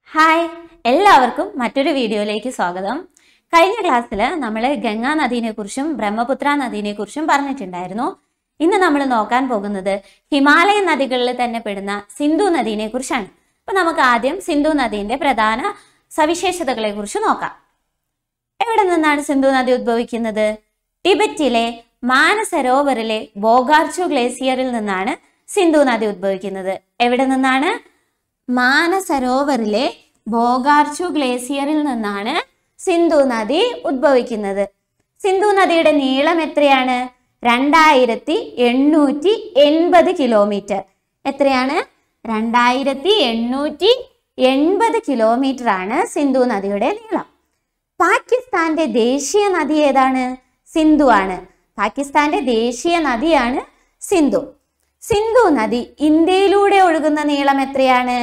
hi എല്ലാവർക്കും മറ്റൊരു വീഡിയോയിലേക്ക് സ്വാഗതം കഴിഞ്ഞ ക്ലാസ്സിൽ നമ്മൾ ഗംഗാ നദീനെ കുറിച്ചും ബ്രഹ്മപുത്ര നദീനെ കുറിച്ചും പറഞ്ഞിട്ടുണ്ടായിരുന്നു ഇന്ന് നമ്മൾ നോക്കാൻ പോകുന്നത് ഹിമാലയ നദികളിൽ തന്നെ പെടുന്ന സിന്ധു നദീനെ കുറിച്ചാണ് അപ്പൊ നമുക്ക് ആദ്യം സിന്ധു നദീന്റെ പ്രധാന സവിശേഷതകളെ കുറിച്ച് നോക്കാം എവിടെ നിന്നാണ് സിന്ധു നദി ഉദ്ഭവിക്കുന്നത് ടിബറ്റിലെ മാനസരോവറിലെ ബോഗാർച്ചു ഗ്ലേസിയറിൽ നിന്നാണ് സിന്ധു നദി ഉദ്ഭവിക്കുന്നത് എവിടെ നിന്നാണ് മാനസരോവറിലെ ബോഗാർച്ചു ഗ്ലേസിയറിൽ നിന്നാണ് സിന്ധു നദി ഉദ്ഭവിക്കുന്നത് സിന്ധു നദിയുടെ നീളം എത്രയാണ് രണ്ടായിരത്തി എണ്ണൂറ്റി എൺപത് കിലോമീറ്റർ എത്രയാണ് രണ്ടായിരത്തി എണ്ണൂറ്റി എൺപത് കിലോമീറ്റർ ആണ് സിന്ധു നദിയുടെ നീളം പാകിസ്ഥാന്റെ ദേശീയ നദി ഏതാണ് സിന്ധു ആണ് പാകിസ്ഥാന്റെ ദേശീയ നദിയാണ് സിന്ധു സിന്ധു നദി ഇന്ത്യയിലൂടെ ഒഴുകുന്ന നീളം എത്രയാണ്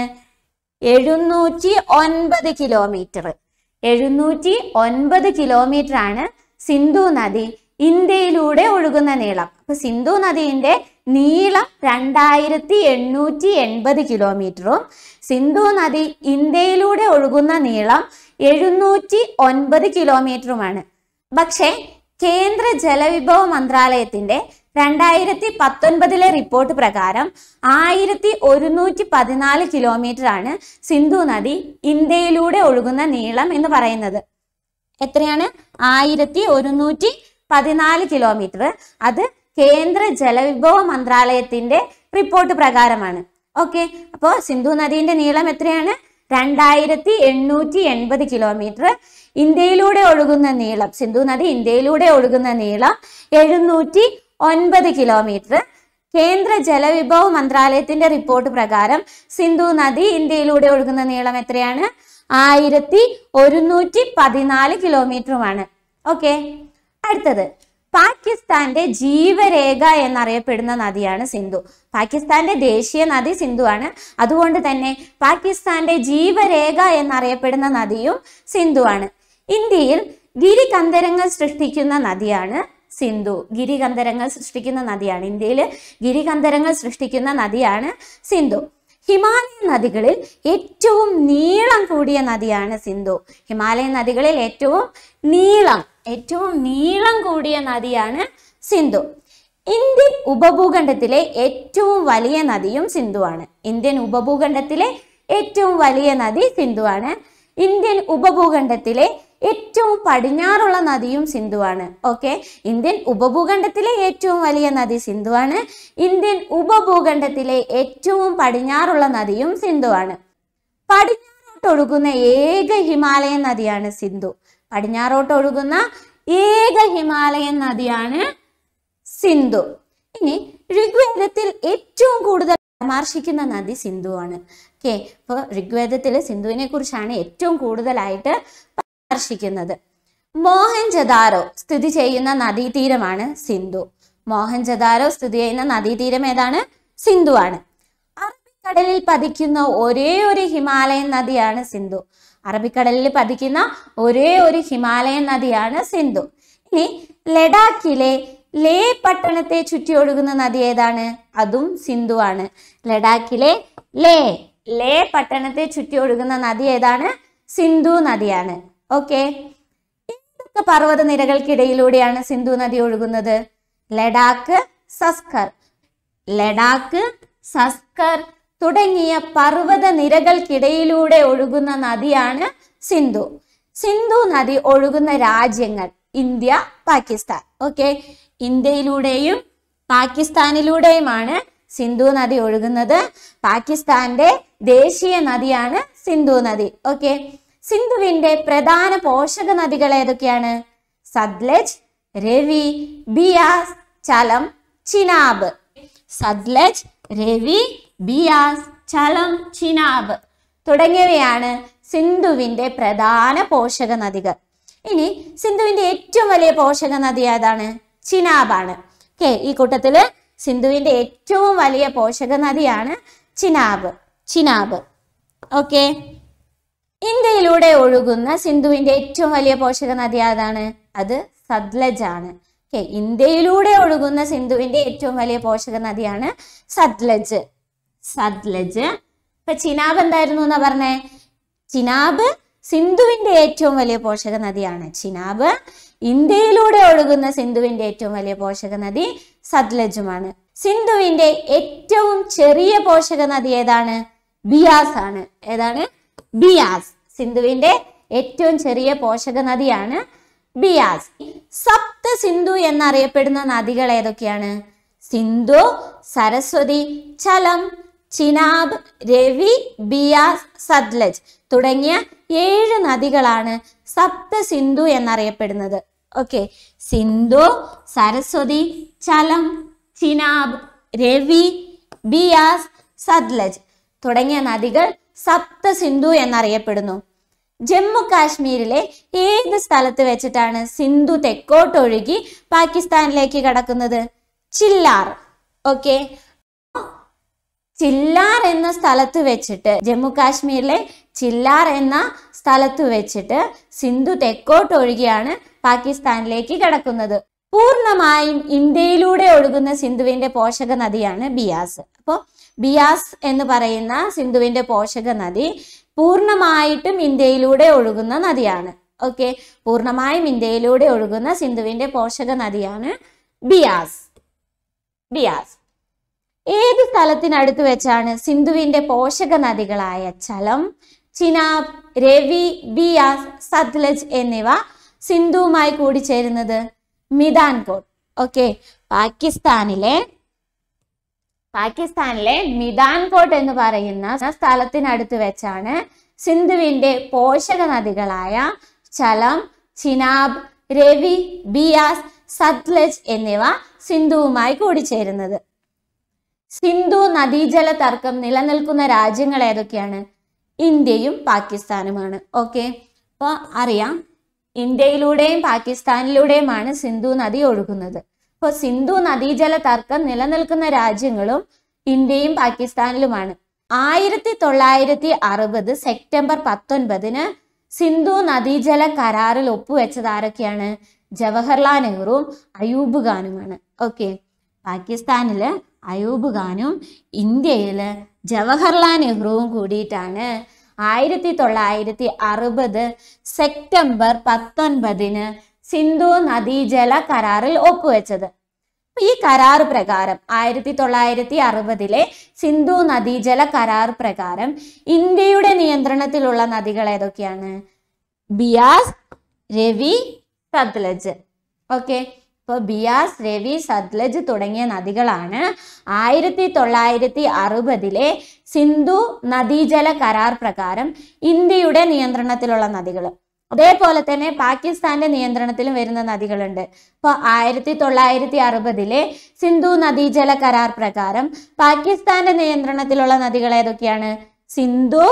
എഴുന്നൂറ്റി ഒൻപത് കിലോമീറ്റർ എഴുന്നൂറ്റി ഒൻപത് കിലോമീറ്റർ ആണ് സിന്ധു നദി ഇന്ത്യയിലൂടെ ഒഴുകുന്ന നീളം അപ്പൊ സിന്ധു നദിയുടെ നീളം രണ്ടായിരത്തി എണ്ണൂറ്റി എൺപത് കിലോമീറ്ററും സിന്ധു നദി ഇന്ത്യയിലൂടെ ഒഴുകുന്ന നീളം എഴുന്നൂറ്റി ഒൻപത് കിലോമീറ്ററുമാണ് പക്ഷേ കേന്ദ്ര ജലവിഭവ മന്ത്രാലയത്തിന്റെ രണ്ടായിരത്തി പത്തൊൻപതിലെ റിപ്പോർട്ട് പ്രകാരം ആയിരത്തി ഒരുന്നൂറ്റി പതിനാല് കിലോമീറ്റർ ആണ് സിന്ധു നദി ഇന്ത്യയിലൂടെ ഒഴുകുന്ന നീളം എന്ന് പറയുന്നത് എത്രയാണ് ആയിരത്തി ഒരുന്നൂറ്റി പതിനാല് കിലോമീറ്റർ അത് കേന്ദ്ര ജലവിഭവ മന്ത്രാലയത്തിന്റെ റിപ്പോർട്ട് പ്രകാരമാണ് ഓക്കെ അപ്പോൾ സിന്ധു നദീന്റെ നീളം എത്രയാണ് രണ്ടായിരത്തി എണ്ണൂറ്റി എൺപത് കിലോമീറ്റർ ഇന്ത്യയിലൂടെ ഒഴുകുന്ന നീളം സിന്ധു നദി ഇന്ത്യയിലൂടെ ഒഴുകുന്ന നീളം എഴുന്നൂറ്റി ഒൻപത് കിലോമീറ്റർ കേന്ദ്ര ജലവിഭവ മന്ത്രാലയത്തിന്റെ റിപ്പോർട്ട് പ്രകാരം സിന്ധു നദി ഇന്ത്യയിലൂടെ ഒഴുകുന്ന നീളം എത്രയാണ് ആയിരത്തി ഒരുന്നൂറ്റി പതിനാല് കിലോമീറ്ററുമാണ് ഓക്കെ അടുത്തത് പാകിസ്ഥാന്റെ ജീവരേഖ എന്നറിയപ്പെടുന്ന നദിയാണ് സിന്ധു പാകിസ്ഥാന്റെ ദേശീയ നദി സിന്ധു ആണ് അതുകൊണ്ട് തന്നെ പാകിസ്ഥാന്റെ ജീവരേഖ എന്നറിയപ്പെടുന്ന നദിയും സിന്ധു ആണ് ഇന്ത്യയിൽ ഗിരികന്ധരങ്ങൾ സൃഷ്ടിക്കുന്ന നദിയാണ് സിന്ധു ഗിരികന്ധരങ്ങൾ സൃഷ്ടിക്കുന്ന നദിയാണ് ഇന്ത്യയിൽ ഗിരികന്ധരങ്ങൾ സൃഷ്ടിക്കുന്ന നദിയാണ് സിന്ധു ഹിമാലയൻ നദികളിൽ ഏറ്റവും നീളം കൂടിയ നദിയാണ് സിന്ധു ഹിമാലയൻ നദികളിൽ ഏറ്റവും നീളം ഏറ്റവും നീളം കൂടിയ നദിയാണ് സിന്ധു ഇന്ത്യൻ ഉപഭൂഖണ്ഡത്തിലെ ഏറ്റവും വലിയ നദിയും സിന്ധുവാണ് ഇന്ത്യൻ ഉപഭൂഖണ്ഡത്തിലെ ഏറ്റവും വലിയ നദി സിന്ധുവാണ് ഇന്ത്യൻ ഉപഭൂഖണ്ഡത്തിലെ ഏറ്റവും പടിഞ്ഞാറുള്ള നദിയും സിന്ധുവാണ് ഓക്കെ ഇന്ത്യൻ ഉപഭൂഖണ്ഡത്തിലെ ഏറ്റവും വലിയ നദി സിന്ധുവാണ് ഇന്ത്യൻ ഉപഭൂഖണ്ഡത്തിലെ ഏറ്റവും പടിഞ്ഞാറുള്ള നദിയും സിന്ധുവാണ് പടിഞ്ഞാറോട്ട് ഒഴുകുന്ന ഏക ഹിമാലയൻ നദിയാണ് സിന്ധു പടിഞ്ഞാറോട്ട് ഒഴുകുന്ന ഏക ഹിമാലയൻ നദിയാണ് സിന്ധു ഇനി ഋഗ്വേദത്തിൽ ഏറ്റവും കൂടുതൽ പരാമർശിക്കുന്ന നദി സിന്ധുവാണ് ഓക്കെ അപ്പോൾ ഋഗ്വേദത്തിൽ സിന്ധുവിനെ കുറിച്ചാണ് ഏറ്റവും കൂടുതലായിട്ട് പരാമർശിക്കുന്നത് മോഹൻജദാരോ സ്ഥിതി ചെയ്യുന്ന നദീതീരമാണ് സിന്ധു മോഹൻജദാരോ സ്ഥിതി ചെയ്യുന്ന നദീതീരം ഏതാണ് സിന്ധു ആണ് അറബിക്കടലിൽ പതിക്കുന്ന ഒരേ ഒരു ഹിമാലയൻ നദിയാണ് സിന്ധു അറബിക്കടലിൽ പതിക്കുന്ന ഒരേ ഒരു ഹിമാലയൻ നദിയാണ് സിന്ധു ഇനി ലഡാക്കിലെ ലേ പട്ടണത്തെ ചുറ്റി ഒഴുകുന്ന നദി ഏതാണ് അതും സിന്ധു ആണ് ലഡാക്കിലെ ലേ ലേ പട്ടണത്തെ ചുറ്റി ഒഴുകുന്ന നദി ഏതാണ് സിന്ധു നദിയാണ് ഓക്കെ ഏതൊക്കെ പർവ്വത നിരകൾക്കിടയിലൂടെയാണ് സിന്ധു നദി ഒഴുകുന്നത് ലഡാക്ക് സസ്കർ ലഡാക്ക് സസ്കർ തുടങ്ങിയ പർവ്വത നിരകൾക്കിടയിലൂടെ ഒഴുകുന്ന നദിയാണ് സിന്ധു സിന്ധു നദി ഒഴുകുന്ന രാജ്യങ്ങൾ ഇന്ത്യ പാകിസ്ഥാൻ ഓക്കെ ഇന്ത്യയിലൂടെയും പാകിസ്ഥാനിലൂടെയുമാണ് സിന്ധു നദി ഒഴുകുന്നത് പാകിസ്ഥാന്റെ ദേശീയ നദിയാണ് സിന്ധു നദി ഓക്കെ സിന്ധുവിന്റെ പ്രധാന പോഷക നദികൾ ഏതൊക്കെയാണ് സത്ലജ് രവി ബിയാസ് ചലം ചിനാബ് സത്ലജ് രവി ബിയാസ് ചലം ചിനാബ് തുടങ്ങിയവയാണ് സിന്ധുവിന്റെ പ്രധാന പോഷക നദികൾ ഇനി സിന്ധുവിന്റെ ഏറ്റവും വലിയ പോഷക നദി ഏതാണ് ചിനാബാണ് ഓക്കെ ഈ കൂട്ടത്തില് സിന്ധുവിന്റെ ഏറ്റവും വലിയ പോഷക നദിയാണ് ചിനാബ് ചിനാബ് ഓക്കെ ഇന്ത്യയിലൂടെ ഒഴുകുന്ന സിന്ധുവിന്റെ ഏറ്റവും വലിയ പോഷക നദി ഏതാണ് അത് സത്ലജ് ആണ് ഓക്കെ ഇന്ത്യയിലൂടെ ഒഴുകുന്ന സിന്ധുവിന്റെ ഏറ്റവും വലിയ പോഷക നദിയാണ് സത്ലജ് സത്ലജ് ഇപ്പൊ ചിനാബ് എന്തായിരുന്നു എന്നാ പറഞ്ഞേ ചിനാബ് സിന്ധുവിന്റെ ഏറ്റവും വലിയ പോഷക നദിയാണ് ചിനാബ് ഇന്ത്യയിലൂടെ ഒഴുകുന്ന സിന്ധുവിന്റെ ഏറ്റവും വലിയ പോഷക നദി സത്ലജുമാണ് സിന്ധുവിന്റെ ഏറ്റവും ചെറിയ പോഷക നദി ഏതാണ് ബിയാസ് ആണ് ഏതാണ് ബിയാസ് സിന്ധുവിന്റെ ഏറ്റവും ചെറിയ പോഷക നദിയാണ് ബിയാസ് സപ്ത സിന്ധു എന്നറിയപ്പെടുന്ന നദികൾ ഏതൊക്കെയാണ് സിന്ധു സരസ്വതി ചലം ചിനാബ് രവി ബിയാസ് സത്ലജ് തുടങ്ങിയ ഏഴ് നദികളാണ് സപ്ത സിന്ധു എന്നറിയപ്പെടുന്നത് ഓക്കെ സിന്ധു സരസ്വതി ചലം ചിനാബ് രവി ബിയാസ് സത്ലജ് തുടങ്ങിയ നദികൾ സപ്ത സിന്ധു എന്നറിയപ്പെടുന്നു ജമ്മു കാശ്മീരിലെ ഏത് സ്ഥലത്ത് വെച്ചിട്ടാണ് സിന്ധു തെക്കോട്ടൊഴുകി പാകിസ്ഥാനിലേക്ക് കടക്കുന്നത് ചില്ലാർ ഓക്കെ ചില്ലാർ എന്ന സ്ഥലത്ത് വെച്ചിട്ട് ജമ്മു കാശ്മീരിലെ ചില്ലാർ എന്ന സ്ഥലത്ത് വെച്ചിട്ട് സിന്ധു തെക്കോട്ട് ഒഴുകിയാണ് പാകിസ്ഥാനിലേക്ക് കടക്കുന്നത് പൂർണ്ണമായും ഇന്ത്യയിലൂടെ ഒഴുകുന്ന സിന്ധുവിന്റെ പോഷക നദിയാണ് ബിയാസ് അപ്പോൾ ബിയാസ് എന്ന് പറയുന്ന സിന്ധുവിന്റെ പോഷക നദി പൂർണ്ണമായിട്ടും ഇന്ത്യയിലൂടെ ഒഴുകുന്ന നദിയാണ് ഓക്കെ പൂർണ്ണമായും ഇന്ത്യയിലൂടെ ഒഴുകുന്ന സിന്ധുവിന്റെ പോഷക നദിയാണ് ബിയാസ് ബിയാസ് ഏത് സ്ഥലത്തിനടുത്ത് വെച്ചാണ് സിന്ധുവിന്റെ പോഷക നദികളായ ചലം ചിനാബ് രവി ബിയാസ് സത്ലജ് എന്നിവ സിന്ധുവുമായി കൂടിച്ചേരുന്നത് മിതാൻകോട്ട് ഓക്കെ പാകിസ്ഥാനിലെ പാകിസ്ഥാനിലെ മിതാൻകോട്ട് എന്ന് പറയുന്ന സ്ഥലത്തിനടുത്ത് വെച്ചാണ് സിന്ധുവിന്റെ പോഷക നദികളായ ചലം ചിനാബ് രവി ബിയാസ് സത്ലജ് എന്നിവ സിന്ധുവുമായി കൂടിച്ചേരുന്നത് സിന്ധു നദീജല തർക്കം നിലനിൽക്കുന്ന രാജ്യങ്ങൾ ഏതൊക്കെയാണ് ഇന്ത്യയും പാകിസ്ഥാനുമാണ് ഓക്കെ അപ്പോൾ അറിയാം ഇന്ത്യയിലൂടെയും പാകിസ്ഥാനിലൂടെയുമാണ് സിന്ധു നദി ഒഴുകുന്നത് അപ്പോൾ സിന്ധു നദീജല തർക്കം നിലനിൽക്കുന്ന രാജ്യങ്ങളും ഇന്ത്യയും പാകിസ്ഥാനിലുമാണ് ആയിരത്തി തൊള്ളായിരത്തി അറുപത് സെപ്റ്റംബർ പത്തൊൻപതിന് സിന്ധു നദീജല കരാറിൽ ഒപ്പുവെച്ചത് ആരൊക്കെയാണ് ജവഹർലാൽ നെഹ്റുവും അയൂബ് ഖാനുമാണ് ഓക്കെ പാകിസ്ഥാനില് അയൂബ് ഖാനും ഇന്ത്യയില് ജവഹർലാൽ നെഹ്റുവും കൂടിയിട്ടാണ് ആയിരത്തി തൊള്ളായിരത്തി അറുപത് സെപ്റ്റംബർ പത്തൊൻപതിന് സിന്ധു നദീജല കരാറിൽ ഒപ്പുവെച്ചത് അപ്പൊ ഈ കരാർ പ്രകാരം ആയിരത്തി തൊള്ളായിരത്തി അറുപതിലെ സിന്ധു നദീജല കരാർ പ്രകാരം ഇന്ത്യയുടെ നിയന്ത്രണത്തിലുള്ള നദികൾ ഏതൊക്കെയാണ് ബിയാസ് രവി സത്ലജ് ഓക്കെ ഇപ്പോൾ ബിയാസ് രവി സത്ലജ് തുടങ്ങിയ നദികളാണ് ആയിരത്തി തൊള്ളായിരത്തി അറുപതിലെ സിന്ധു നദീജല കരാർ പ്രകാരം ഇന്ത്യയുടെ നിയന്ത്രണത്തിലുള്ള നദികൾ അതേപോലെ തന്നെ പാകിസ്ഥാന്റെ നിയന്ത്രണത്തിലും വരുന്ന നദികളുണ്ട് അപ്പോൾ ആയിരത്തി തൊള്ളായിരത്തി അറുപതിലെ സിന്ധു നദീജല കരാർ പ്രകാരം പാകിസ്ഥാന്റെ നിയന്ത്രണത്തിലുള്ള നദികൾ ഏതൊക്കെയാണ് സിന്ധു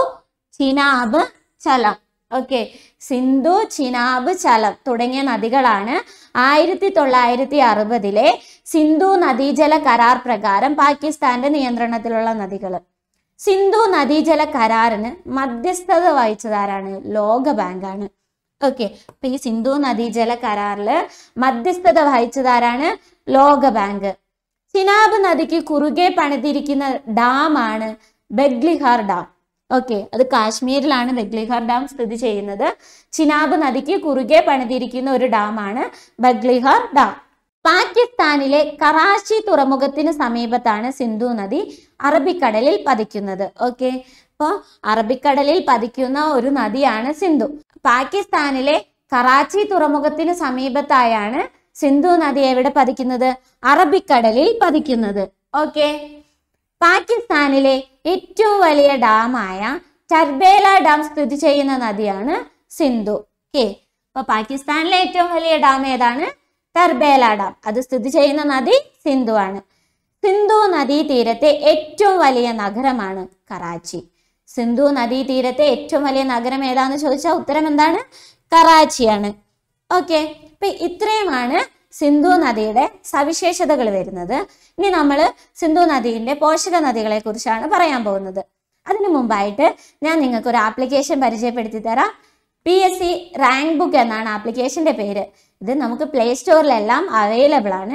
ചിനാബ് ചലം ഓക്കെ സിന്ധു ചിനാബ് ചലം തുടങ്ങിയ നദികളാണ് ആയിരത്തി തൊള്ളായിരത്തി അറുപതിലെ സിന്ധു നദീജല കരാർ പ്രകാരം പാകിസ്ഥാന്റെ നിയന്ത്രണത്തിലുള്ള നദികൾ സിന്ധു നദീജല കരാറിന് മധ്യസ്ഥത വഹിച്ചതാരാണ് ലോക ബാങ്കാണ് ഓക്കെ അപ്പൊ ഈ സിന്ധു നദീജല കരാറില് മധ്യസ്ഥത വഹിച്ചതാരാണ് ലോക ബാങ്ക് ചിനാബ് നദിക്ക് കുറുകെ പണിതിരിക്കുന്ന ഡാമാണ് ബഗ്ലിഹാർ ഡാം ഓക്കെ അത് കാശ്മീരിലാണ് ബഗ്ലിഹാർ ഡാം സ്ഥിതി ചെയ്യുന്നത് ചിനാബ് നദിക്ക് കുറുകെ പണിതിരിക്കുന്ന ഒരു ഡാമാണ് ബഗ്ലിഹാർ ഡാം പാകിസ്ഥാനിലെ കറാച്ചി തുറമുഖത്തിന് സമീപത്താണ് സിന്ധു നദി അറബിക്കടലിൽ പതിക്കുന്നത് ഓക്കെ അപ്പോൾ അറബിക്കടലിൽ പതിക്കുന്ന ഒരു നദിയാണ് സിന്ധു പാകിസ്ഥാനിലെ കറാച്ചി തുറമുഖത്തിന് സമീപത്തായാണ് സിന്ധു നദി എവിടെ പതിക്കുന്നത് അറബിക്കടലിൽ പതിക്കുന്നത് ഓക്കെ പാകിസ്ഥാനിലെ ഏറ്റവും വലിയ ഡാമായ ചർബേല ഡാം സ്ഥിതി ചെയ്യുന്ന നദിയാണ് സിന്ധു ഓക്കെ അപ്പൊ പാകിസ്ഥാനിലെ ഏറ്റവും വലിയ ഡാം ഏതാണ് ടർബേല ഡാം അത് സ്ഥിതി ചെയ്യുന്ന നദി സിന്ധു ആണ് സിന്ധു നദീ തീരത്തെ ഏറ്റവും വലിയ നഗരമാണ് കറാച്ചി സിന്ധു നദീ തീരത്തെ ഏറ്റവും വലിയ നഗരം ഏതാന്ന് ചോദിച്ചാൽ ഉത്തരം എന്താണ് കറാച്ചിയാണ് ഓക്കെ അപ്പൊ ഇത്രയുമാണ് സിന്ധു നദിയുടെ സവിശേഷതകൾ വരുന്നത് ഇനി നമ്മൾ സിന്ധു നദീന്റെ പോഷക നദികളെ കുറിച്ചാണ് പറയാൻ പോകുന്നത് അതിനു മുമ്പായിട്ട് ഞാൻ നിങ്ങൾക്ക് ഒരു ആപ്ലിക്കേഷൻ പരിചയപ്പെടുത്തി തരാം P S C rank book എന്നാണ് ആപ്ലിക്കേഷന്റെ പേര് ഇത് നമുക്ക് പ്ലേ സ്റ്റോറിലെല്ലാം അവൈലബിൾ ആണ്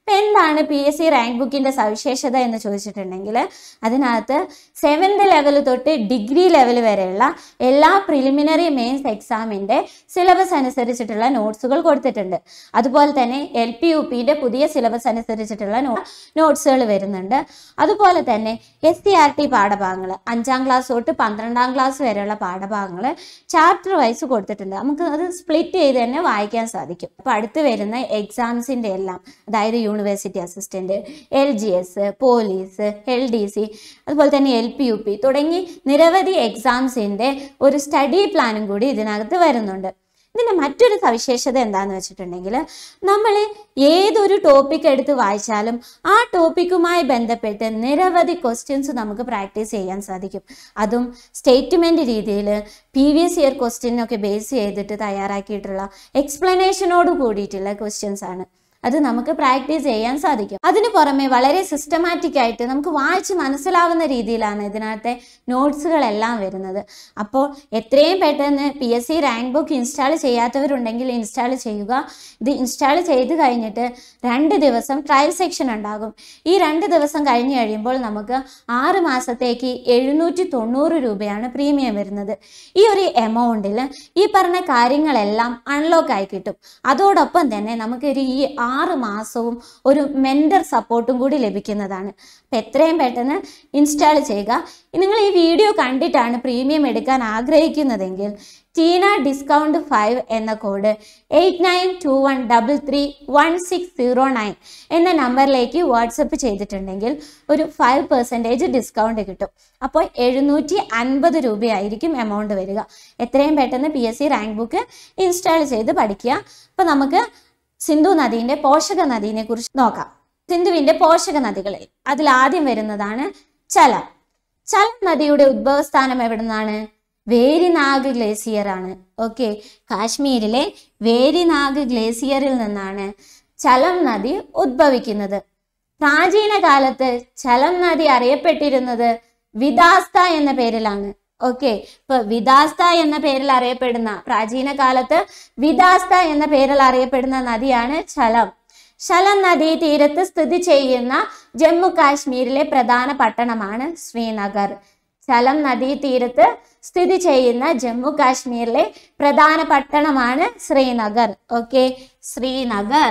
ഇപ്പം എന്താണ് പി എസ് സി റാങ്ക് ബുക്കിൻ്റെ സവിശേഷത എന്ന് ചോദിച്ചിട്ടുണ്ടെങ്കിൽ അതിനകത്ത് സെവൻത് ലെവൽ തൊട്ട് ഡിഗ്രി ലെവൽ വരെയുള്ള എല്ലാ പ്രിലിമിനറി മെയിൻസ് എക്സാമിൻ്റെ സിലബസ് അനുസരിച്ചിട്ടുള്ള നോട്ട്സുകൾ കൊടുത്തിട്ടുണ്ട് അതുപോലെ തന്നെ എൽ പി യു പിൻ്റെ പുതിയ സിലബസ് അനുസരിച്ചിട്ടുള്ള നോ നോട്ട്സുകൾ വരുന്നുണ്ട് അതുപോലെ തന്നെ എസ് സി ആർ ടി പാഠഭാഗങ്ങൾ അഞ്ചാം ക്ലാസ് തൊട്ട് പന്ത്രണ്ടാം ക്ലാസ് വരെയുള്ള പാഠഭാഗങ്ങൾ ചാപ്റ്റർ വൈസ് കൊടുത്തിട്ടുണ്ട് നമുക്ക് അത് സ്പ്ലിറ്റ് ചെയ്ത് തന്നെ വായിക്കാൻ സാധിക്കും അപ്പോൾ അടുത്ത് വരുന്ന എക്സാംസിൻ്റെ എല്ലാം അതായത് university assistant L G S police L D C അതുപോലെ തന്നെ എൽ പി യു പി തുടങ്ങി നിരവധി എക്സാംസിൻ്റെ ഒരു സ്റ്റഡി പ്ലാനും കൂടി ഇതിനകത്ത് വരുന്നുണ്ട് ഇതിൻ്റെ മറ്റൊരു സവിശേഷത എന്താന്ന് വെച്ചിട്ടുണ്ടെങ്കിൽ നമ്മൾ ഏതൊരു ടോപ്പിക് എടുത്ത് വായിച്ചാലും ആ ടോപ്പിക്കുമായി ബന്ധപ്പെട്ട് നിരവധി ക്വസ്റ്റ്യൻസ് നമുക്ക് പ്രാക്ടീസ് ചെയ്യാൻ സാധിക്കും അതും സ്റ്റേറ്റ്മെൻറ്റ് രീതിയിൽ പി വി എസ് ഇയർ ക്വസ്റ്റ്യനൊക്കെ ബേസ് ചെയ്തിട്ട് തയ്യാറാക്കിയിട്ടുള്ള എക്സ്പ്ലനേഷനോട് കൂടിയിട്ടുള്ള ക്വസ്റ്റ്യൻസ് ആണ് അത് നമുക്ക് പ്രാക്ടീസ് ചെയ്യാൻ സാധിക്കും അതിന് പുറമെ വളരെ സിസ്റ്റമാറ്റിക് ആയിട്ട് നമുക്ക് വായിച്ച് മനസ്സിലാവുന്ന രീതിയിലാണ് ഇതിനകത്തെ നോട്ട്സുകളെല്ലാം വരുന്നത് അപ്പോൾ എത്രയും പെട്ടെന്ന് P S C rank book install ചെയ്യാത്തവരുണ്ടെങ്കിൽ ഇൻസ്റ്റാൾ ചെയ്യുക ഇത് ഇൻസ്റ്റാൾ ചെയ്ത് കഴിഞ്ഞിട്ട് രണ്ട് ദിവസം ട്രയൽ സെക്ഷൻ ഉണ്ടാകും ഈ രണ്ട് ദിവസം കഴിഞ്ഞ് കഴിയുമ്പോൾ നമുക്ക് ആറ് മാസത്തേക്ക് എഴുന്നൂറ്റി തൊണ്ണൂറ് രൂപയാണ് പ്രീമിയം വരുന്നത് ഈ ഒരു എമൗണ്ടിൽ ഈ പറഞ്ഞ കാര്യങ്ങളെല്ലാം അൺലോക്ക് ആയി കിട്ടും അതോടൊപ്പം തന്നെ നമുക്കൊരു ഈ ആറ് മാസവും ഒരു മെൻറ്റർ സപ്പോർട്ടും കൂടി ലഭിക്കുന്നതാണ് അപ്പം എത്രയും പെട്ടെന്ന് ഇൻസ്റ്റാൾ ചെയ്യുക നിങ്ങൾ ഈ വീഡിയോ കണ്ടിട്ടാണ് പ്രീമിയം എടുക്കാൻ ആഗ്രഹിക്കുന്നതെങ്കിൽ ടീന ഡിസ്കൗണ്ട് ഫൈവ് എന്ന code eight nine two one double three one six zero nine എന്ന നമ്പറിലേക്ക് വാട്സപ്പ് ചെയ്തിട്ടുണ്ടെങ്കിൽ ഒരു ഫൈവ് പെർസെൻറ്റേജ് ഡിസ്കൗണ്ട് കിട്ടും അപ്പോൾ എഴുന്നൂറ്റി അൻപത് രൂപയായിരിക്കും എമൗണ്ട് വരിക എത്രയും പെട്ടെന്ന് P S C rank book install ചെയ്ത് പഠിക്കുക അപ്പോൾ നമുക്ക് സിന്ധു നദീൻ്റെ പോഷക നദീനെ കുറിച്ച് നോക്കാം സിന്ധുവിൻ്റെ പോഷക നദികളിൽ അതിൽ ആദ്യം വരുന്നതാണ് ചലം ചലം നദിയുടെ ഉദ്ഭവസ്ഥാനം എവിടെ നിന്നാണ് വേരിനാഗ് ഗ്ലേസിയർ ആണ് ഓക്കെ കാശ്മീരിലെ വേരിനാഗ് ഗ്ലേസിയറിൽ നിന്നാണ് ചലം നദി ഉദ്ഭവിക്കുന്നത് പ്രാചീന കാലത്ത് ചലം നദി അറിയപ്പെട്ടിരുന്നത് വിദാസ്ത എന്ന പേരിലാണ് ഓക്കെ ഇപ്പൊ വിദാസ്ത എന്ന പേരിൽ അറിയപ്പെടുന്ന പ്രാചീന കാലത്ത് വിദാസ്ത എന്ന പേരിൽ അറിയപ്പെടുന്ന നദിയാണ് ചലം ശലം നദീ തീരത്ത് സ്ഥിതി ചെയ്യുന്ന ജമ്മു കാശ്മീരിലെ പ്രധാന പട്ടണമാണ് ശ്രീനഗർ ചലം നദീ തീരത്ത് സ്ഥിതി ചെയ്യുന്ന ജമ്മു കാശ്മീരിലെ പ്രധാന പട്ടണമാണ് ശ്രീനഗർ ഓക്കെ ശ്രീനഗർ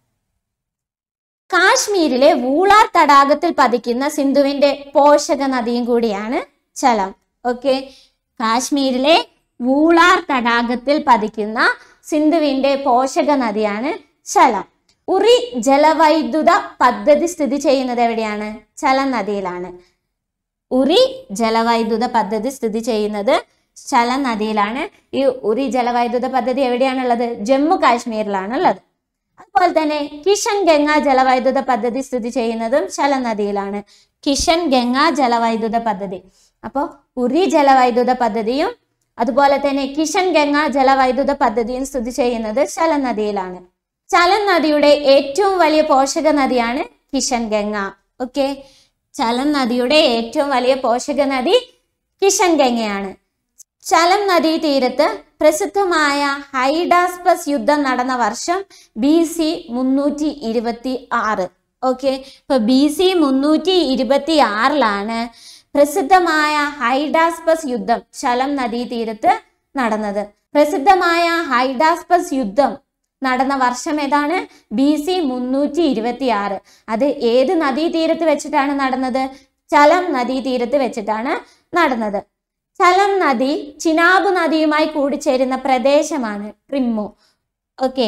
കാശ്മീരിലെ വൂളാർ തടാകത്തിൽ പതിക്കുന്ന സിന്ധുവിന്റെ പോഷക നദിയും കൂടിയാണ് ചലം ഓക്കെ കാശ്മീരിലെ വൂളാർ തടാകത്തിൽ പതിക്കുന്ന സിന്ധുവിന്റെ പോഷക നദിയാണ് ചലം ഉറി ജലവൈദ്യുത പദ്ധതി സ്ഥിതി ചെയ്യുന്നത് എവിടെയാണ് ചലം നദിയിലാണ് ഉറി ജലവൈദ്യുത പദ്ധതി സ്ഥിതി ചെയ്യുന്നത് ചലം നദിയിലാണ് ഈ ഉറി ജലവൈദ്യുത പദ്ധതി എവിടെയാണുള്ളത് ജമ്മു കാശ്മീരിലാണ് ഉള്ളത് അതുപോലെ തന്നെ കിഷൻ ഗംഗ ജലവൈദ്യുത പദ്ധതി സ്ഥിതി ചെയ്യുന്നതും ചലം നദിയിലാണ് കിഷൻ ഗംഗ ജലവൈദ്യുത പദ്ധതി അപ്പോൾ ഉറി ജലവൈദ്യുത പദ്ധതിയും അതുപോലെ തന്നെ കിഷൻ ഗംഗ ജലവൈദ്യുത പദ്ധതിയും സ്ഥിതി ചെയ്യുന്നത് ചലം നദിയിലാണ് ചലം നദിയുടെ ഏറ്റവും വലിയ പോഷക നദിയാണ് കിഷൻ ഗംഗ ഓക്കെ ചലം നദിയുടെ ഏറ്റവും വലിയ പോഷക നദി കിഷൻ ഗംഗയാണ് ചലം നദീ തീരത്ത് പ്രസിദ്ധമായ ഹൈഡാസ്പസ് യുദ്ധം നടന്ന വർഷം ബി സി മുന്നൂറ്റി ഇരുപത്തി ആറ് ഓക്കെ ഇപ്പൊ ബി സി മുന്നൂറ്റി ഇരുപത്തി ആറിലാണ് പ്രസിദ്ധമായ ഹൈഡാസ്പസ് യുദ്ധം ചലം നദീ തീരത്ത് നടന്നത് പ്രസിദ്ധമായ ഹൈഡാസ്പസ് യുദ്ധം നടന്ന വർഷം ഏതാണ് ബി സി മുന്നൂറ്റി ഇരുപത്തി ആറ് അത് ഏത് നദീതീരത്ത് വെച്ചിട്ടാണ് നടന്നത് ചലം നദീതീരത്ത് വെച്ചിട്ടാണ് നടന്നത് ചലം നദി ചിനാബ് നദിയുമായി കൂടിച്ചേരുന്ന പ്രദേശമാണ് ട്രിമ്മു ഓക്കെ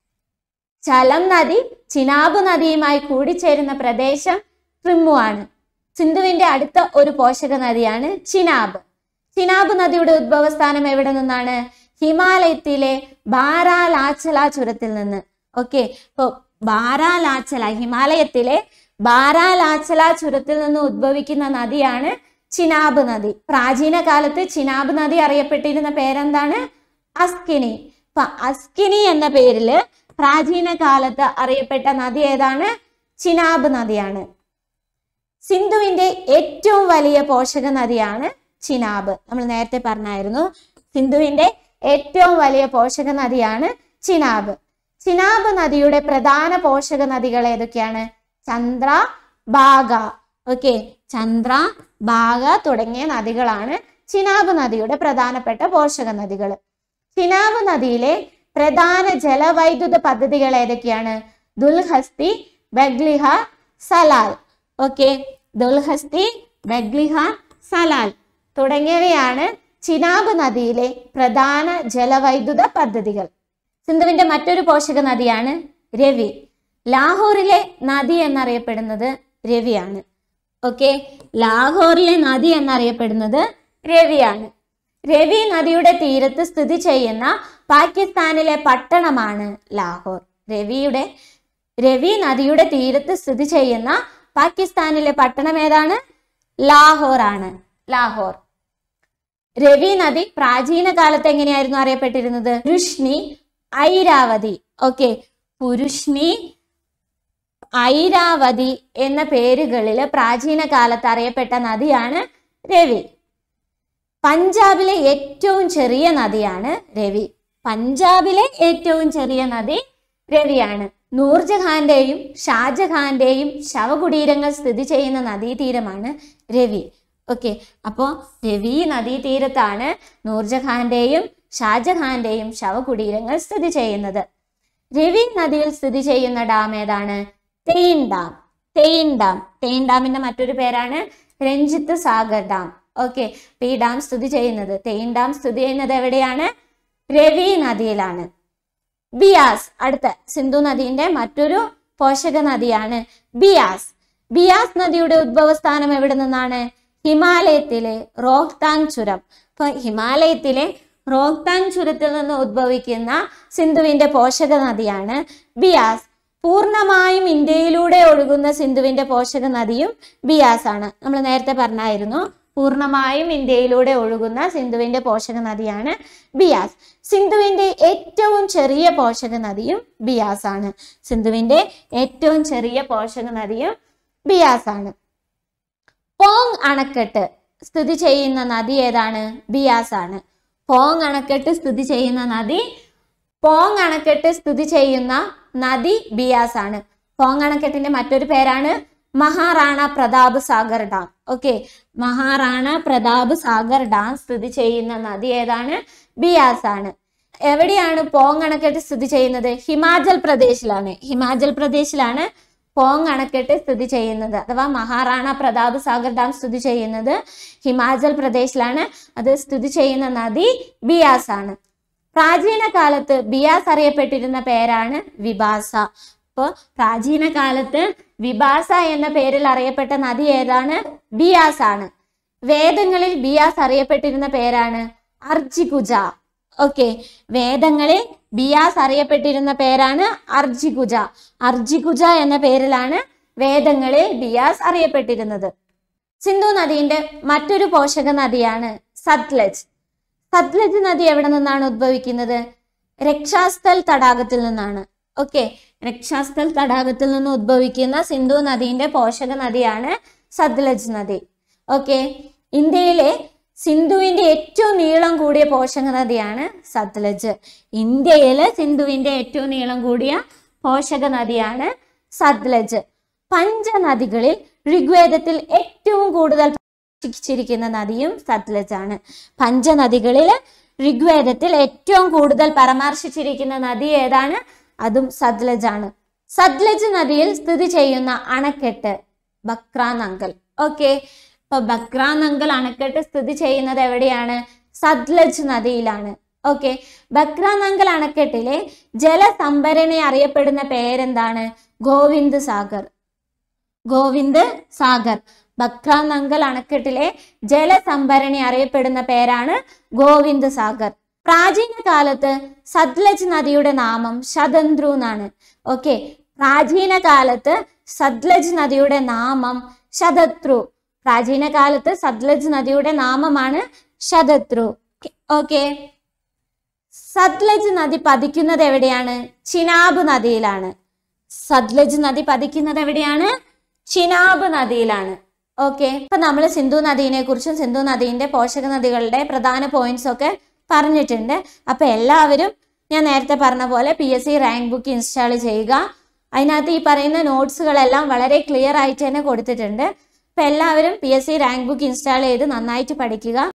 ചലം നദി ചിനാബ് നദിയുമായി കൂടിച്ചേരുന്ന പ്രദേശം ട്രിമ്മു ആണ് സിന്ധുവിന്റെ അടുത്ത ഒരു പോഷക നദിയാണ് ചിനാബ് ചിനാബ് നദിയുടെ ഉദ്ഭവസ്ഥാനം എവിടെ നിന്നാണ് ഹിമാലയത്തിലെ ബാരാലാച്ചല ചുരത്തിൽ നിന്ന് ഓക്കെ ഇപ്പോൾ ബാരാലാച്ചല ഹിമാലയത്തിലെ ബാരാലാച്ചല ചുരത്തിൽ നിന്ന് ഉദ്ഭവിക്കുന്ന നദിയാണ് ചിനാബ് നദി പ്രാചീന കാലത്ത് ചിനാബ് നദി അറിയപ്പെട്ടിരുന്ന പേരെന്താണ് അസ്കിനി അപ്പൊ അസ്കിനി എന്ന പേരില് പ്രാചീന കാലത്ത് അറിയപ്പെട്ട നദി ഏതാണ് ചിനാബ് നദിയാണ് സിന്ധുവിന്റെ ഏറ്റവും വലിയ പോഷക നദിയാണ് ചിനാബ് നമ്മൾ നേരത്തെ പറഞ്ഞായിരുന്നു സിന്ധുവിന്റെ ഏറ്റവും വലിയ പോഷക നദിയാണ് ചിനാബ് ചിനാബ് നദിയുടെ പ്രധാന പോഷക നദികൾ ഏതൊക്കെയാണ് ചന്ദ്ര ബാഗ ഓക്കെ ചന്ദ്ര ബാഗ തുടങ്ങിയ നദികളാണ് ചിനാബ് നദിയുടെ പ്രധാനപ്പെട്ട പോഷക നദികൾ ചിനാബ് നദിയിലെ പ്രധാന ജലവൈദ്യുത പദ്ധതികൾ ഏതൊക്കെയാണ് ദുൽഹസ്തി ബഗ്ലിഹ സലാൽ ഓക്കെ ദുൽഹസ്തി ബഗ്ലിഹ സലാൽ തുടങ്ങിയവയാണ് ചിനാബ് നദിയിലെ പ്രധാന ജലവൈദ്യുത പദ്ധതികൾ സിന്ധുവിന്റെ മറ്റൊരു പോഷക നദിയാണ് രവി ലാഹോറിലെ നദി എന്നറിയപ്പെടുന്നത് രവിയാണ് ഓക്കെ ലാഹോറിലെ നദി എന്നറിയപ്പെടുന്നത് രവിയാണ് രവി നദിയുടെ തീരത്ത് സ്ഥിതി ചെയ്യുന്ന പാകിസ്ഥാനിലെ പട്ടണമാണ് ലാഹോർ രവിയുടെ രവി നദിയുടെ തീരത്ത് സ്ഥിതി ചെയ്യുന്ന പാകിസ്ഥാനിലെ പട്ടണം ഏതാണ് ലാഹോർ ആണ് ലാഹോർ രവി നദി പ്രാചീന കാലത്ത് എങ്ങനെയായിരുന്നു അറിയപ്പെട്ടിരുന്നത് പുരുഷ്ണി ഐരാവതി ഓക്കെ പുരുഷ്ണി ഐരാവതി എന്ന പേരുകളിൽ പ്രാചീന കാലത്ത് അറിയപ്പെട്ട നദിയാണ് രവി പഞ്ചാബിലെ ഏറ്റവും ചെറിയ നദിയാണ് രവി പഞ്ചാബിലെ ഏറ്റവും ചെറിയ നദി രവിയാണ് നൂർജഹാന്റെയും ഷാജഹാന്റെയും ശവകുടീരങ്ങൾ സ്ഥിതി ചെയ്യുന്ന നദീതീരമാണ് രവി ഓക്കെ അപ്പോൾ രവി നദീതീരത്താണ് നൂർജഹാന്റെയും ഷാജഹാന്റെയും ശവകുടീരങ്ങൾ സ്ഥിതി ചെയ്യുന്നത് രവി നദിയിൽ സ്ഥിതി ചെയ്യുന്ന ഡാം ഏതാണ് തെയിൻ ഡാം തെയിൻ ഡാം തെയിൻ ഡാമിന്റെ മറ്റൊരു പേരാണ് രഞ്ജിത്ത് സാഗർ ഡാം ഓക്കെ ഈ ഡാം സ്ഥിതി ചെയ്യുന്നത് തെയിൻ ഡാം സ്ഥിതി ചെയ്യുന്നത് എവിടെയാണ് രവി നദിയിലാണ് ബിയാസ് അടുത്ത സിന്ധു നദിന്റെ മറ്റൊരു പോഷക നദിയാണ് ബിയാസ് ബിയാസ് നദിയുടെ ഉദ്ഭവസ്ഥാനം എവിടെ നിന്നാണ് ഹിമാലയത്തിലെ റോഹ്താങ് ചുരം അപ്പൊ ഹിമാലയത്തിലെ റോഹ്താങ് ചുരത്തിൽ നിന്ന് ഉദ്ഭവിക്കുന്ന സിന്ധുവിന്റെ പോഷക നദിയാണ് ബിയാസ് പൂർണ്ണമായും ഇന്ത്യയിലൂടെ ഒഴുകുന്ന സിന്ധുവിന്റെ പോഷക നദിയും ബിയാസ് ആണ് നമ്മൾ നേരത്തെ പറഞ്ഞായിരുന്നു പൂർണ്ണമായും ഇന്ത്യയിലൂടെ ഒഴുകുന്ന സിന്ധുവിന്റെ പോഷക നദിയാണ് ബിയാസ് സിന്ധുവിന്റെ ഏറ്റവും ചെറിയ പോഷക നദിയും ബിയാസ് ആണ് സിന്ധുവിന്റെ ഏറ്റവും ചെറിയ പോഷക നദിയും ബിയാസ് ആണ് പോങ് അണക്കെട്ട് സ്ഥിതി ചെയ്യുന്ന നദി ഏതാണ് ബിയാസ് ആണ് പോങ് അണക്കെട്ട് സ്ഥിതി ചെയ്യുന്ന നദി പോങ് അണക്കെട്ട് സ്ഥിതി ചെയ്യുന്ന നദി ബിയാസ് ആണ് പോങ് അണക്കെട്ടിന്റെ മറ്റൊരു പേരാണ് Maharana Pratap Sagar dam okay Maharana Pratap Sagar dam സ്ഥിതി ചെയ്യുന്ന നദി ഏതാണ് ബിയാസ് ആണ് എവിടെയാണ് പോങ് അണക്കെട്ട് സ്ഥിതി ചെയ്യുന്നത് ഹിമാചൽ പ്രദേശിലാണ് ഹിമാചൽ പ്രദേശിലാണ് പോങ് അണക്കെട്ട് സ്ഥിതി ചെയ്യുന്നത് അഥവാ മഹാറാണ പ്രതാപ് സാഗർ ഡാം സ്ഥിതി ചെയ്യുന്നത് ഹിമാചൽ പ്രദേശിലാണ് അത് സ്ഥിതി ചെയ്യുന്ന നദി ബിയാസ് ആണ് പ്രാചീന കാലത്ത് ബിയാസ് അറിയപ്പെട്ടിരുന്ന പേരാണ് വിഭാസ അപ്പോൾ പ്രാചീന കാലത്ത് വിഭാസ എന്ന പേരിൽ അറിയപ്പെട്ട നദി ഏതാണ് ബിയാസ് ആണ് വേദങ്ങളിൽ ബിയാസ് അറിയപ്പെട്ടിരുന്ന പേരാണ് അർജികുജ ഓക്കെ വേദങ്ങളിൽ ബിയാസ് അറിയപ്പെട്ടിരുന്ന പേരാണ് അർജികുജ അർജികുജ എന്ന പേരിലാണ് വേദങ്ങളിൽ ബിയാസ് അറിയപ്പെട്ടിരുന്നത് സിന്ധു നദിയുടെ മറ്റൊരു പോഷക നദിയാണ് സത്ലജ് സത്ലജ് നദി എവിടെ നിന്നാണ് ഉദ്ഭവിക്കുന്നത് രക്ഷാസ്ഥൽ തടാകത്തിൽ നിന്നാണ് ഓക്കെ രക്ഷാസ്ഥൽ തടാകത്തിൽ നിന്ന് ഉദ്ഭവിക്കുന്ന സിന്ധു നദിയുടെ പോഷക നദിയാണ് സത്ലജ് നദി ഓക്കെ ഇന്ത്യയിലെ സിന്ധുവിന്റെ ഏറ്റവും നീളം കൂടിയ പോഷക നദിയാണ് സത്ലജ് ഇന്ത്യയിലെ സിന്ധുവിന്റെ ഏറ്റവും നീളം കൂടിയ പോഷക നദിയാണ് സത്ലജ് പഞ്ചനദികളിൽ ഋഗ്വേദത്തിൽ ഏറ്റവും കൂടുതൽ പരാമർശിച്ചിരിക്കുന്ന നദിയും സത്ലജ് ആണ് പഞ്ചനദികളിൽ ഋഗ്വേദത്തിൽ ഏറ്റവും കൂടുതൽ പരാമർശിച്ചിരിക്കുന്ന നദി ഏതാണ് അതും സത്ലജ് ആണ് സത്ലജ് നദിയിൽ സ്ഥിതി ചെയ്യുന്ന അണക്കെട്ട് ബക്രാനങ്കൽ ഓക്കെ ഇപ്പൊ ബക്രാനങ്കൽ അണക്കെട്ട് സ്ഥിതി ചെയ്യുന്നത് എവിടെയാണ് സത്ലജ് നദിയിലാണ് ഓക്കെ ബക്രാനങ്കൽ അണക്കെട്ടിലെ ജലസംഭരണി അറിയപ്പെടുന്ന പേരെന്താണ് ഗോവിന്ദ് സാഗർ ഗോവിന്ദ് സാഗർ ബക്രാനങ്കൽ അണക്കെട്ടിലെ ജലസംഭരണി അറിയപ്പെടുന്ന പേരാണ് ഗോവിന്ദ് സാഗർ പ്രാചീന കാലത്ത് സത്ലജ് നദിയുടെ നാമം ശതന്ത്രു എന്നാണ് ഓക്കെ പ്രാചീന കാലത്ത് സത്ലജ് നദിയുടെ നാമം ശതത്രു പ്രാചീന കാലത്ത് സത്ലജ് നദിയുടെ നാമമാണ് ശതത്രു ഓക്കെ സത്ലജ് നദി പതിക്കുന്നത് എവിടെയാണ് ചിനാബ് നദിയിലാണ് സത്ലജ് നദി പതിക്കുന്നത് എവിടെയാണ് ചിനാബ് നദിയിലാണ് ഓക്കെ അപ്പൊ നമ്മൾ സിന്ധു നദീനെ കുറിച്ചും സിന്ധു നദീന്റെ പോഷക നദികളുടെ പ്രധാന പോയിന്റ്സ് ഒക്കെ പറഞ്ഞിട്ടുണ്ട് അപ്പൊ എല്ലാവരും ഞാൻ നേരത്തെ പറഞ്ഞ പോലെ P S C rank book install ചെയ്യുക അതിനകത്ത് ഈ പറയുന്ന നോട്ട്സുകളെല്ലാം വളരെ ക്ലിയർ ആയിട്ട് തന്നെ കൊടുത്തിട്ടുണ്ട് അപ്പം എല്ലാവരും P S C rank book install ചെയ്ത് നന്നായിട്ട് പഠിക്കുക